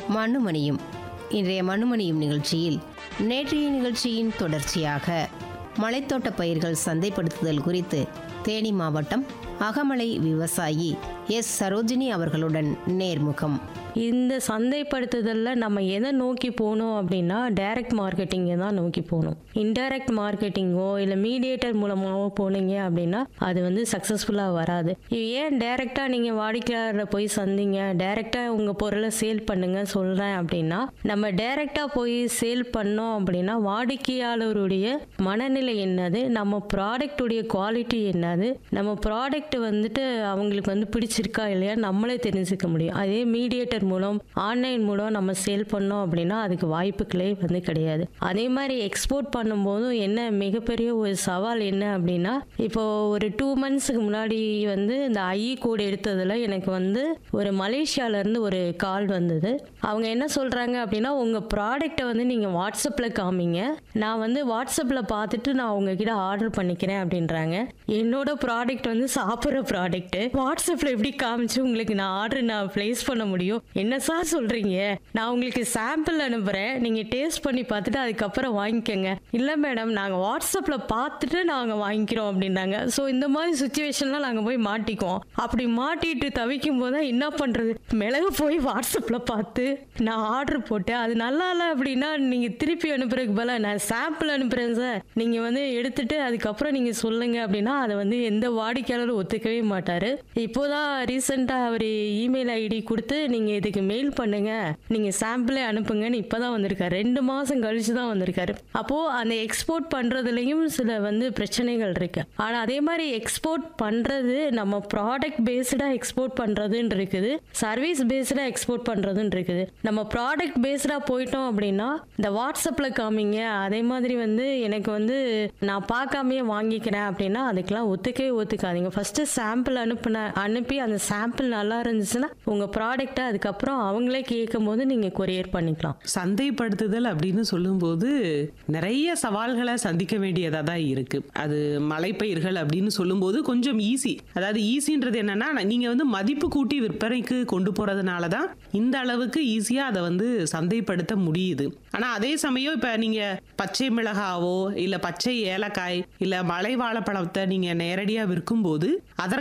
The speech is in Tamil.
மண்ணுமணியும் இன்றைய மண்ணுமணியும் நிகழ்ச்சியில் நேற்றைய நிகழ்ச்சியின் தொடர்ச்சியாக மலைத்தோட்ட பயிர்கள் சந்தைப்படுத்துதல் குறித்து தேனி மாவட்டம் அகமலை விவசாயி எஸ் சரோஜினி அவர்களுடன் நேர்முகம் இந்த சந்தைப்படுத்துதலில் நம்ம எதை நோக்கி போகணும் அப்படின்னா டைரக்ட் மார்க்கெட்டிங்கை தான் நோக்கி போகணும் இன்டைரக்ட் மார்க்கெட்டிங்கோ இல்லை மீடியேட்டர் மூலமாகவோ போனீங்க அப்படின்னா அது வந்து சக்ஸஸ்ஃபுல்லாக வராது இது ஏன் டைரெக்டாக நீங்கள் வாடிக்கையாளரை போய் சந்திங்க டைரெக்டாக உங்கள் பொருளை சேல் பண்ணுங்க சொல்கிறேன் அப்படின்னா நம்ம டைரெக்டாக போய் சேல் பண்ணோம் அப்படின்னா வாடிக்கையாளருடைய மனநிலை என்னது நம்ம ப்ராடக்ட்டுடைய குவாலிட்டி என்னது நம்ம ப்ராடக்ட் வந்துட்டு அவங்களுக்கு வந்து பிடிச்சிருக்கா இல்லையா நம்மளே தெரிஞ்சுக்க முடியும் அதே மீடியேட்டர் மூலம் ஆன்லைன் மூலம் நம்ம சேல் பண்ணோம் அப்படின்னா அதுக்கு வாய்ப்புகளே வந்து கிடையாது அதே மாதிரி எக்ஸ்போர்ட் பண்ணும்போதும் என்ன மிகப்பெரிய ஒரு சவால் என்ன அப்படின்னா இப்போ ஒரு டூ மந்த்ஸுக்கு முன்னாடி வந்து இந்த ஐஇ கோட் எடுத்ததில் எனக்கு வந்து ஒரு மலேசியால இருந்து ஒரு கால் வந்தது அவங்க என்ன சொல்கிறாங்க அப்படின்னா உங்கள் ப்ராடக்ட்டை வந்து நீங்கள் வாட்ஸ்அப்பில் காமிங்க நான் வந்து வாட்ஸ்அப்பில் பார்த்துட்டு நான் உங்ககிட்ட ஆர்டர் பண்ணிக்கிறேன் அப்படின்றாங்க என்னோட ப்ராடக்ட் வந்து சாப்பிட்ற ப்ராடக்ட்டு வாட்ஸ்அப்பில் எப்படி காமிச்சு உங்களுக்கு நான் ஆர்டர் நான் ப்ளேஸ் பண்ண முடியும் என்ன சார் சொல்கிறீங்க நான் உங்களுக்கு சாம்பிள் அனுப்புகிறேன் நீங்கள் டேஸ்ட் பண்ணி பார்த்துட்டு அதுக்கப்புறம் வாங்கிக்கோங்க இல்லை மேடம் நாங்கள் வாட்ஸ்அப்பில் பார்த்துட்டு நாங்கள் வாங்கிக்கிறோம் அப்படின்னாங்க ஸோ இந்த மாதிரி சுச்சுவேஷன்லாம் நாங்கள் போய் மாட்டிக்குவோம் அப்படி மாட்டிட்டு தவிக்கும் போது தான் என்ன பண்ணுறது மிளகு போய் வாட்ஸ்அப்பில் பார்த்து நான் ஆர்டர் போட்டேன் அது நல்லா இல்லை அப்படின்னா நீங்கள் திருப்பி அனுப்புறதுக்கு பதிலாக நான் சாம்பிள் அனுப்புகிறேன் சார் நீங்கள் வந்து எடுத்துட்டு அதுக்கப்புறம் நீங்கள் சொல்லுங்க அப்படின்னா அதை வந்து எந்த வாடிக்கையாளரும் ஒத்துக்கவே மாட்டார் இப்போதான் ரீசெண்டாக அவர் இமெயில் ஐடி கொடுத்து நீங்கள் இதுக்கு மெயில் பண்ணுங்க நீங்கள் சாம்பிளே அனுப்புங்கன்னு இப்போ தான் வந்திருக்காரு ரெண்டு மாதம் கழிச்சு தான் வந்திருக்காரு அப்போது அந்த எக்ஸ்போர்ட் பண்ணுறதுலையும் சில வந்து பிரச்சனைகள் இருக்கு ஆனால் அதே மாதிரி எக்ஸ்போர்ட் பண்ணுறது நம்ம ப்ராடக்ட் பேஸ்டாக எக்ஸ்போர்ட் பண்ணுறதுன்னு இருக்குது சர்வீஸ் பேஸ்டாக எக்ஸ்போர்ட் பண்ணுறதுன்னு இருக்குது நம்ம ப்ராடக்ட் பேஸ்டாக போயிட்டோம் அப்படின்னா இந்த வாட்ஸ்அப்பில் காமிங்க அதே மாதிரி வந்து எனக்கு வந்து நான் பார்க்காமையே வாங்கிக்கிறேன் அப்படின்னா அதுக்கெல்லாம் ஒத்துக்கவே ஒத்துக்காதீங்க ஃபர்ஸ்ட் சாம்பிள் அனுப்புன அனுப்பி அந்த சாம்பிள் நல்லா இருந்துச்சுன்னா உங்கள் ப்ராடக்ட்டை அதுக்கப்புறம் அவங்களே கேட்கும் போது நீங்கள் கொரியர் பண்ணிக்கலாம் சந்தைப்படுத்துதல் அப்படின்னு சொல்லும்போது நிறைய சவால்களை சந்திக்க வேண்டியதா தான் இருக்கு அது மலைப்பயிர்கள் அப்படின்னு சொல்லும்போது கொஞ்சம் ஈஸி அதாவது ஈஸின்றது என்னன்னா நீங்க வந்து மதிப்பு கூட்டி விற்பனைக்கு கொண்டு போறதுனால தான் இந்த அளவுக்கு ஈஸியா அதை வந்து சந்தைப்படுத்த முடியுது ஆனா அதே சமயம் இப்ப நீங்க பச்சை மிளகாவோ இல்ல பச்சை ஏலக்காய் இல்ல மலை வாழைப்பழத்தை நீங்க நேரடியா விற்கும்போது அதற்கு